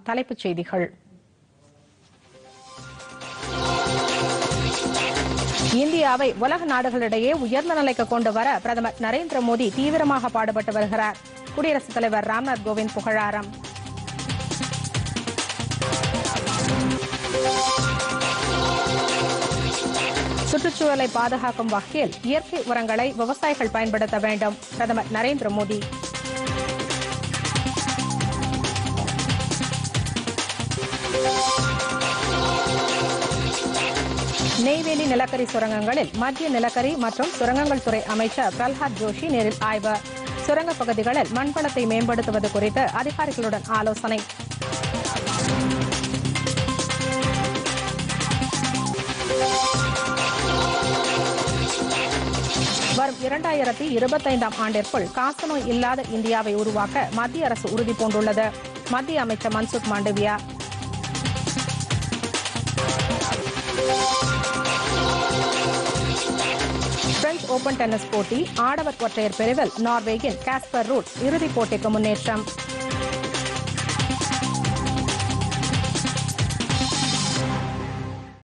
தலைப்புச் செய்திகள் இந்தியாவை உலக நாடுகளிடையே உயர்ந்த நிலைக்கு கொண்டு வர பிரதமர் நரேந்திர மோடி தீவிரமாக பாடுபட்டு வருகிறார் குடியரசுத் தலைவர் ராம்நாத் கோவிந்த் புகழாரம் சுற்றுச்சூழலை பாதுகாக்கும் வகையில் இயற்கை உரங்களை விவசாயிகள் பயன்படுத்த வேண்டும் பிரதமர் நரேந்திர மோடி நெய்வேலி நிலக்கரி சுரங்கங்களில் மத்திய நிலக்கரி மற்றும் சுரங்கங்கள் துறை அமைச்சர் பிரல்ஹாத் ஜோஷி நேரில் ஆய்வு சுரங்கப் பகுதிகளில் மண்வளத்தை மேம்படுத்துவது குறித்து அதிகாரிகளுடன் ஆலோசனை வரும் இரண்டாயிரத்தி இருபத்தைந்தாம் ஆண்டிற்குள் காசநோய் இல்லாத இந்தியாவை உருவாக்க மத்திய அரசு உறுதி பூண்டுள்ளது மத்திய அமைச்சர் Mansukh Mandaviya French Open tennis போட்டி ஆடவர் ஒற்றையர் பிரிவில் நார்வேயின் காஸ்பர் ரூட் இறுதிப் போட்டிக்கு முன்னேற்றம்